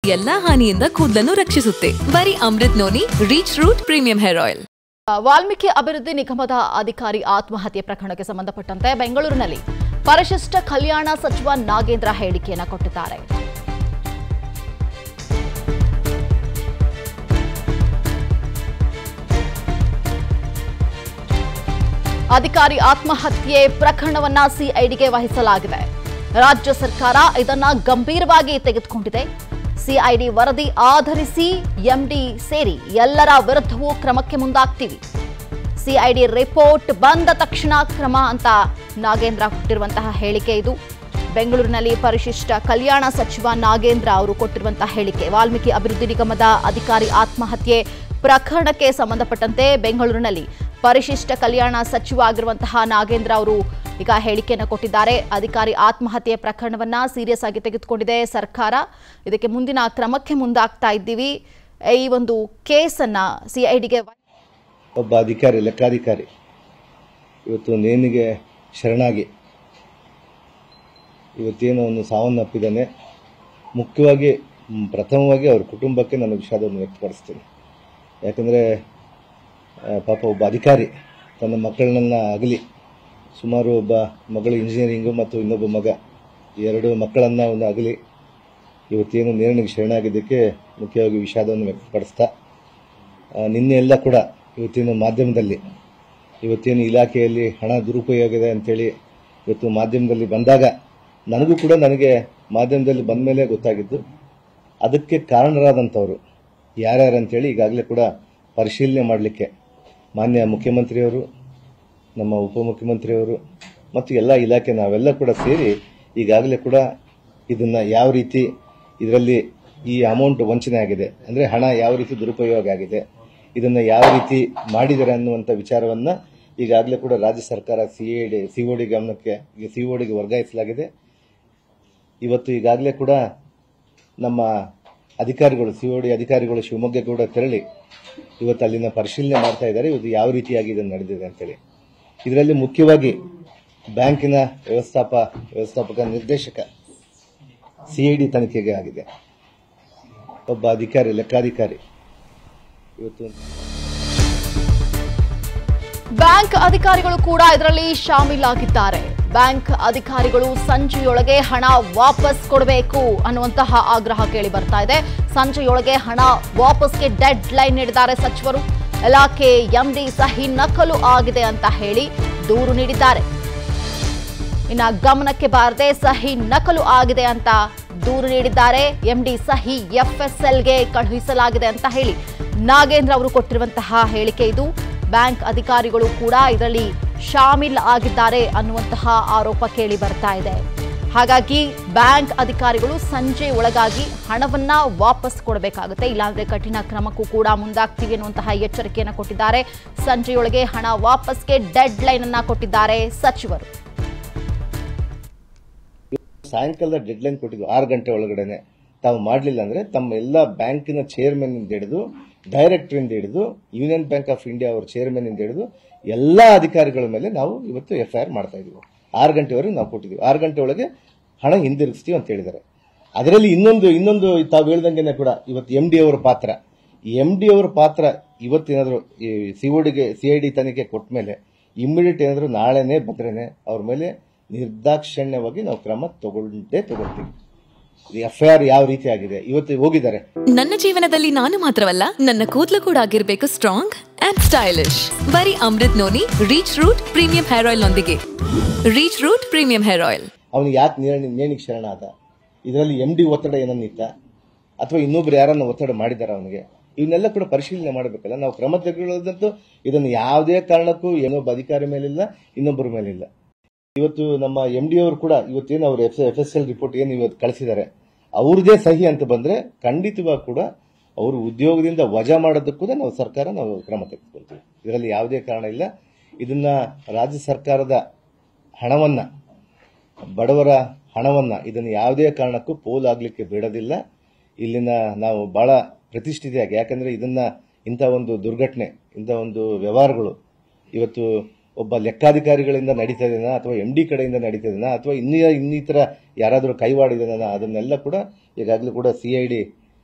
ಎಲ್ಲಾ ಹಾನಿಯಿಂದ ಕೂದಲನ್ನು ರಕ್ಷಿಸುತ್ತೆ ಬರೀ Amrut Noni reach root premium hair oil Valmiki ಅಭಿವೃದ್ಧಿ ನಿಗಮದ ಅಧಿಕಾರಿ ಆತ್ಮಹತ್ಯೆ ಪ್ರಕರಣಕ್ಕೆ ಸಂಬಂಧಪಟ್ಟಂತೆ ಬೆಂಗಳೂರಿನಲ್ಲಿ ಪರಿಶಿಷ್ಟ ಕಲ್ಯಾಣ ಸಚಿವ ನಾಗೇಂದ್ರ ಹೇಳಿಕೆಯನ್ನು ಕೊಟ್ಟಿದ್ದಾರೆ ಅಧಿಕಾರಿ ಆತ್ಮಹತ್ಯೆ ಪ್ರಕರಣವನ್ನ ಸಿಐಡಿಗೆ ವಹಿಸಲಾಗಿದೆ ರಾಜ್ಯ ಸರ್ಕಾರ ಇದನ್ನ ಗಂಭೀರವಾಗಿ ತೆಗೆದುಕೊಂಡಿದೆ ಸಿಐಡಿ ವರದಿ ಆಧರಿಸಿ ಎಂಡಿ ಸೇರಿ ಎಲ್ಲರ ವಿರುದ್ಧವೂ ಕ್ರಮಕ್ಕೆ ಮುಂದಾಗ್ತೀವಿ ಸಿಐಡಿ ರಿಪೋರ್ಟ್ ಬಂದ ತಕ್ಷಣ ಕ್ರಮ ಅಂತ ನಾಗೇಂದ್ರ ಕೊಟ್ಟಿರುವಂತಹ ಹೇಳಿಕೆ ಇದು ಬೆಂಗಳೂರಿನಲ್ಲಿ ಪರಿಶಿಷ್ಟ ಕಲ್ಯಾಣ ಸಚಿವ ನಾಗೇಂದ್ರ ಅವರು ಕೊಟ್ಟಿರುವಂತಹ ಹೇಳಿಕೆ ವಾಲ್ಮೀಕಿ ಅಭಿವೃದ್ಧಿ ನಿಗಮದ ಅಧಿಕಾರಿ ಆತ್ಮಹತ್ಯೆ ಪ್ರಕರಣಕ್ಕೆ ಸಂಬಂಧಪಟ್ಟಂತೆ ಬೆಂಗಳೂರಿನಲ್ಲಿ ಪರಿಶಿಷ್ಟ ಕಲ್ಯಾಣ ಸಚಿವ ಆಗಿರುವಂತಹ ನಾಗೇಂದ್ರ ಅವರು ಈಗ ಹೇಳಿಕೆಯನ್ನು ಕೊಟ್ಟಿದ್ದಾರೆ ಅಧಿಕಾರಿ ಆತ್ಮಹತ್ಯೆ ಪ್ರಕರಣವನ್ನ ಸೀರಿಯಸ್ ಆಗಿ ತೆಗೆದುಕೊಂಡಿದೆ ಸರ್ಕಾರ ಇದಕ್ಕೆ ಮುಂದಿನ ಕ್ರಮಕ್ಕೆ ಮುಂದಾಗ್ತಾ ಇದ್ದೀವಿ ಈ ಒಂದು ಕೇಸನ್ನ ಸಿಐಡಿಗೆ ಒಬ್ಬ ಅಧಿಕಾರಿ ಲೆಕ್ಕಾಧಿಕಾರಿ ಇವತ್ತು ನೇಣಿಗೆ ಶರಣಾಗಿ ಇವತ್ತೇನು ಅವನು ಸಾವನ್ನಪ್ಪಿದ್ದಾನೆ ಮುಖ್ಯವಾಗಿ ಮ್, ಪ್ರಥಮವಾಗಿ ಅವ್ರ ಕುಟುಂಬಕ್ಕೆ ನಾನು ವಿಷಾದವನ್ನು ವ್ಯಕ್ತಪಡಿಸ್ತೀನಿ ಯಾಕಂದರೆ ಪಾಪ ಒಬ್ಬ ಅಧಿಕಾರಿ ತನ್ನ ಮಕ್ಕಳನ್ನ ಅಗಲಿ ಸುಮಾರು ಒಬ್ಬ ಮಗಳು ಇಂಜಿನಿಯರಿಂಗು ಮತ್ತು ಇನ್ನೊಬ್ಬ ಮಗ ಈ ಎರಡು ಮಕ್ಕಳನ್ನು ಅವನು ಅಗಲಿ ಇವತ್ತೇನು ನೇರಣಿಗೆ ಶರಣಾಗಿದ್ದಕ್ಕೆ ಮುಖ್ಯವಾಗಿ ವಿಷಾದವನ್ನು ವ್ಯಕ್ತಪಡಿಸ್ತಾ ಆ, ನಿನ್ನೆ ಎಲ್ಲ ಕೂಡ ಇವತ್ತಿನ ಮಾಧ್ಯಮದಲ್ಲಿ ಇವತ್ತೇನು ಇಲಾಖೆಯಲ್ಲಿ ಹಣ ದುರುಪಯೋಗ ಇದೆ ಅಂತೇಳಿ ಇವತ್ತು ಮಾಧ್ಯಮದಲ್ಲಿ ಬಂದಾಗ ನನಗೂ ಕೂಡ ನನಗೆ ಮಾಧ್ಯಮದಲ್ಲಿ ಬಂದ ಮೇಲೆ ಗೊತ್ತಾಗಿದ್ದು ಅದಕ್ಕೆ ಕಾರಣರಾದಂಥವ್ರು ಯಾರ್ಯಾರು ಅಂತೇಳಿ ಈಗಾಗಲೇ ಕೂಡ ಪರಿಶೀಲನೆ ಮಾಡಲಿಕ್ಕೆ ಮಾನ್ಯ ಮುಖ್ಯಮಂತ್ರಿಯವರು ನಮ್ಮ ಉಪಮುಖ್ಯಮಂತ್ರಿಯವರು ಮತ್ತು ಎಲ್ಲ ಇಲಾಖೆ ನಾವೆಲ್ಲ ಕೂಡ ಸೇರಿ ಈಗಾಗಲೇ ಕೂಡ ಇದನ್ನು ಯಾವ ರೀತಿ ಇದರಲ್ಲಿ ಈ ಅಮೌಂಟ್ ವಂಚನೆ ಆಗಿದೆ ಅಂದರೆ ಹಣ ಯಾವ ರೀತಿ ದುರುಪಯೋಗ ಆಗಿದೆ ಇದನ್ನು ಯಾವ ರೀತಿ ಮಾಡಿದ್ದಾರೆ ಅನ್ನುವಂಥ ವಿಚಾರವನ್ನು ಈಗಾಗಲೇ ಕೂಡ ರಾಜ್ಯ ಸರ್ಕಾರ C A D C O D ಗಮನಕ್ಕೆ ಸಿ ಒ ಡಿಗೆ ವರ್ಗಾಯಿಸಲಾಗಿದೆ ಇವತ್ತು ಈಗಾಗಲೇ ಕೂಡ ನಮ್ಮ ಅಧಿಕಾರಿಗಳು ಸಿ ಒ ಡಿ ಅಧಿಕಾರಿಗಳು ಶಿವಮೊಗ್ಗ ಕೂಡ ತೆರಳಿ ಇವತ್ತು ಅಲ್ಲಿನ ಪರಿಶೀಲನೆ ಮಾಡ್ತಾ ಇದ್ದಾರೆ ಇವತ್ತು ಯಾವ ರೀತಿಯಾಗಿ ಇದು ನಡೆದಿದೆ ಅಂತೇಳಿ ಇದರಲ್ಲಿ ಮುಖ್ಯವಾಗಿ ಬ್ಯಾಂಕಿನ ವ್ಯವಸ್ಥಾಪ ವ್ಯವಸ್ಥಾಪಕ ನಿರ್ದೇಶಕ ಸಿಐಡಿ ತನಿಖೆಗೆ ಆಗಿದೆ ಒಬ್ಬ ಅಧಿಕಾರಿ ಲೆಕ್ಕಾಧಿಕಾರಿ ಇವತ್ತು ಬ್ಯಾಂಕ್ ಅಧಿಕಾರಿಗಳು ಕೂಡ ಇದರಲ್ಲಿ ಶಾಮೀಲಾಗಿದ್ದಾರೆ ಬ್ಯಾಂಕ್ ಅಧಿಕಾರಿಗಳು ಸಂಜೆಯೊಳಗೆ ಹಣ ವಾಪಸ್ ಕೊಡಬೇಕು ಅನ್ನುವಂತಹ ಆಗ್ರಹ ಕೇಳಿ ಬರ್ತಾ ಇದೆ ಸಂಜೆಯೊಳಗೆ ಹಣ ವಾಪಸ್ಗೆ ಡೆಡ್ ಲೈನ್ ನೀಡಿದ್ದಾರೆ ಸಚಿವರು ಇಲಾಖೆ ಎಂಡಿ ಸಹಿ ನಕಲು ಆಗಿದೆ ಅಂತ ಹೇಳಿ ದೂರು ನೀಡಿದ್ದಾರೆ ಇನ್ನ ಗಮನಕ್ಕೆ ಬಾರದೆ ಸಹಿ ನಕಲು ಆಗಿದೆ ಅಂತ ದೂರು ನೀಡಿದ್ದಾರೆ ಎಂಡಿ ಸಹಿ ಎಫ್ಎಸ್ಎಲ್ಗೆ ಕಳುಹಿಸಲಾಗಿದೆ ಅಂತ ಹೇಳಿ ನಾಗೇಂದ್ರ ಅವರು ಕೊಟ್ಟಿರುವಂತಹ ಹೇಳಿಕೆ ಇದು ಬ್ಯಾಂಕ್ ಅಧಿಕಾರಿಗಳು ಕೂಡ ಇದರಲ್ಲಿ ಶಾಮೀಲ್ ಆಗಿದ್ದಾರೆ ಅನ್ನುವಂತಹ ಆರೋಪ ಕೇಳಿ ಬರ್ತಾ ಇದೆ ಹಾಗಾಗಿ ಬ್ಯಾಂಕ್ ಅಧಿಕಾರಿಗಳು ಸಂಜೆ ಒಳಗಾಗಿ ಹಣವನ್ನ ವಾಪಸ್ ಕೊಡಬೇಕಾಗುತ್ತೆ ಇಲ್ಲಾಂದ್ರೆ ಕಠಿಣ ಕ್ರಮಕ್ಕೂ ಕೂಡ ಮುಂದಾಗ್ತೀವಿ ಅನ್ನುವಂತಹ ಎಚ್ಚರಿಕೆಯನ್ನು ಕೊಟ್ಟಿದ್ದಾರೆ ಸಂಜೆಯೊಳಗೆ ಹಣ ವಾಪಸ್ಗೆ ಡೆಡ್ ಲೈನ್ ಅನ್ನ ಕೊಟ್ಟಿದ್ದಾರೆ ಸಚಿವರು ಸಾಯಂಕಾಲದ ಡೆಡ್ಲೈನ್ ಕೊಟ್ಟಿದ್ದು ಆರು ಗಂಟೆ ಒಳಗಡೆನೆ ತಾವು ಮಾಡಲಿಲ್ಲ ಅಂದ್ರೆ ತಮ್ಮ ಎಲ್ಲ ಬ್ಯಾಂಕಿನ ಚೇರ್ಮನ್ ಇಂದ ಹಿಡಿದು ಡೈರೆಕ್ಟರ್ ಇಂದ ಹಿಡಿದು ಯೂನಿಯನ್ ಬ್ಯಾಂಕ್ ಆಫ್ ಇಂಡಿಯಾ ಅವರ ಚೇರ್ಮನ್ ಇಂದ ಹಿಡಿದು ಎಲ್ಲ ಅಧಿಕಾರಿಗಳ ಮೇಲೆ ನಾವು ಇವತ್ತು ಎಫ್ ಐ ಆರ್ ಮಾಡ್ತಾ ಇದೀವಿ ಆರು ಗಂಟೆವರೆಗೆ ನಾವು ಕೊಟ್ಟಿದ್ದೀವಿ ಆರು ಗಂಟೆ ಒಳಗೆ ಹಣ ಹಿಂದಿರುಗಿಸ್ತೀವಿ ಅಂತ ಹೇಳಿದ್ದಾರೆ ಅದರಲ್ಲಿ ಇನ್ನೊಂದು ಇನ್ನೊಂದು ತಾವು ಹೇಳ್ದಂಗೆನೆ ಕೂಡ ಇವತ್ತು ಎಂ ಡಿ ಅವರ ಪಾತ್ರ ಎಂ ಡಿ ಅವರ ಪಾತ್ರ ಇವತ್ತೇನಾದ್ರು ಈ ಸಿಒಡಿಗೆ ಸಿ ಐ ಡಿ ತನಿಖೆ ಕೊಟ್ಟ ಮೇಲೆ ಇಮ್ಮಿಡಿಯೇಟ್ ಏನಾದ್ರು ನಾಳೆನೆ ಬಂದ್ರೇನೆ ಅವ್ರ ಮೇಲೆ ನಿರ್ದಾಕ್ಷಿಣ್ಯವಾಗಿ ನಾವು ಕ್ರಮ ತಗೊಂಡೇ ತಗೊಳ್ತೀವಿ ಎಫ್ ಐ ಆರ್ ಯಾವ ರೀತಿ ಆಗಿದೆ ಇವತ್ತು ಹೋಗಿದ್ದಾರೆ ನನ್ನ ಜೀವನದಲ್ಲಿ ನಾನು ಮಾತ್ರವಲ್ಲ ನನ್ನ ಕೂದಲು ಕೂಡ ಆಗಿರ್ಬೇಕು ಸ್ಟ್ರಾಂಗ್ ಅಂಡ್ ಸ್ಟೈಲಿಶ್ ಬರೀ Amrut Noni reach root premium hair oil ನೊಂದಿಗೆ reach root premium hair oil ಅವನು ಯಾಕೆ ನೇಣಿ ನೇಣಿಗೆ ಶರಣಾದ ಇದರಲ್ಲಿ ಎಂ ಡಿ ಒತ್ತಡ ಏನನ್ನಿತ್ತ ಅಥವಾ ಇನ್ನೊಬ್ರು ಯಾರನ್ನ ಒತ್ತಡ ಮಾಡಿದಾರ ಅವನಿಗೆ ಇವನ್ನೆಲ್ಲ ಕೂಡ ಪರಿಶೀಲನೆ ಮಾಡಬೇಕಲ್ಲ ನಾವು ಕ್ರಮ ತೆಗೆದುಕೊಳ್ಳೋದಂತೂ ಇದನ್ನು ಯಾವುದೇ ಕಾರಣಕ್ಕೂ ಏನೊಬ್ಬ ಅಧಿಕಾರಿ ಮೇಲಿಲ್ಲ ಇನ್ನೊಬ್ಬರ ಮೇಲಿಲ್ಲ ಇವತ್ತು ನಮ್ಮ ಎಂ ಡಿ ಅವರು ಕೂಡ ಇವತ್ತೇನು ಅವರು F F S L report ಏನು ಇವತ್ತು ಕಳಿಸಿದ್ದಾರೆ ಅವ್ರದೇ ಸಹಿ ಅಂತ ಬಂದ್ರೆ ಖಂಡಿತವಾಗಿ ಕೂಡ ಅವರು ಉದ್ಯೋಗದಿಂದ ವಜಾ ಮಾಡೋದಕ್ಕೂ ಕೂಡ ನಾವು ಸರ್ಕಾರ ನಾವು ಕ್ರಮ ತೆಗೆದುಕೊಳ್ತೀವಿ ಇದರಲ್ಲಿ ಯಾವುದೇ ಕಾರಣ ಇಲ್ಲ ಇದನ್ನ ರಾಜ್ಯ ಸರ್ಕಾರದ ಹಣವನ್ನ ಬಡವರ ಹಣವನ್ನ ಇದನ್ನು ಯಾವುದೇ ಕಾರಣಕ್ಕೂ ಪೋಲಾಗ್ಲಿಕ್ಕೆ ಬಿಡೋದಿಲ್ಲ ಇಲ್ಲಿನ ನಾವು ಬಹಳ ಪ್ರತಿಷ್ಠಿತೆಯಾಗಿ ಯಾಕಂದ್ರೆ ಇದನ್ನ ಇಂಥ ಒಂದು ದುರ್ಘಟನೆ ಇಂಥ ಒಂದು ವ್ಯವಹಾರಗಳು ಇವತ್ತು ಒಬ್ಬ ಲೆಕ್ಕಾಧಿಕಾರಿಗಳಿಂದ ನಡೀತಾ ಇದೆನಾ ಅಥವಾ ಎಂ ಡಿ ಕಡೆಯಿಂದ ನಡೀತಾ ಇದೆನಾ ಅಥವಾ ಇನ್ನಿತರ ಇನ್ನಿತರ ಯಾರಾದರೂ ಕೈವಾಡಿದನ ಅದನ್ನೆಲ್ಲ ಕೂಡ ಈಗಾಗಲೂ ಕೂಡ ಸಿ ಐ ಡಿ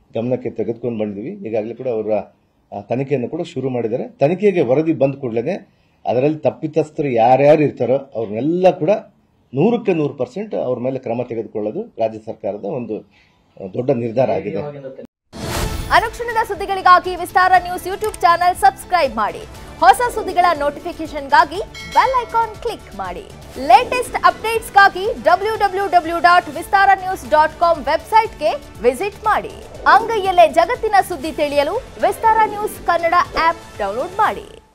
ಗಮನಕ್ಕೆ ತೆಗೆದುಕೊಂಡು ಬಂದಿದ್ದೀವಿ ಈಗಾಗಲೇ ಕೂಡ ಅವರ ಆ, ತನಿಖೆಯನ್ನು ಕೂಡ ಶುರು ಮಾಡಿದ್ದಾರೆ ತನಿಖೆಗೆ ವರದಿ ಬಂದ ಕೂಡಲೇ ಅದರಲ್ಲಿ ತಪ್ಪಿತಸ್ಥರು ಯಾರ್ಯಾರು ಇರ್ತಾರೋ ಅವ್ರನ್ನೆಲ್ಲ ಕೂಡ ನೂರಕ್ಕೆ ನೂರು ಪರ್ಸೆಂಟ್ ಅವ್ರ ಮೇಲೆ ಕ್ರಮ ತೆಗೆದುಕೊಳ್ಳೋದು ರಾಜ್ಯ ಸರ್ಕಾರದ ಒಂದು ಆ, ದೊಡ್ಡ ನಿರ್ಧಾರ ಆಗಿದೆ ಅನುಕ್ಷಣದ ಸುದ್ದಿಗಳಿಗಾಗಿ Vistara news YouTube channel subscribe ಮಾಡಿ ಹೊಸ ಸುದ್ದಿಗಳ ನೋಟಿಫಿಕೇಶನ್ಗಾಗಿ ಬೆಲ್ ಐಕಾನ್ ಕ್ಲಿಕ್ ಮಾಡಿ ಲೇಟೆಸ್ಟ್ ಅಪ್ಡೇಟ್ಸ್ಗಾಗಿ W W W dot Vistara news dot com ವೆಬ್ಸೈಟ್ಗೆ ವಿಸಿಟ್ ಮಾಡಿ ಅಂಗೈಯಲ್ಲೇ ಜಗತ್ತಿನ ಸುದ್ದಿ ತಿಳಿಯಲು Vistara news Kannada app download ಮಾಡಿ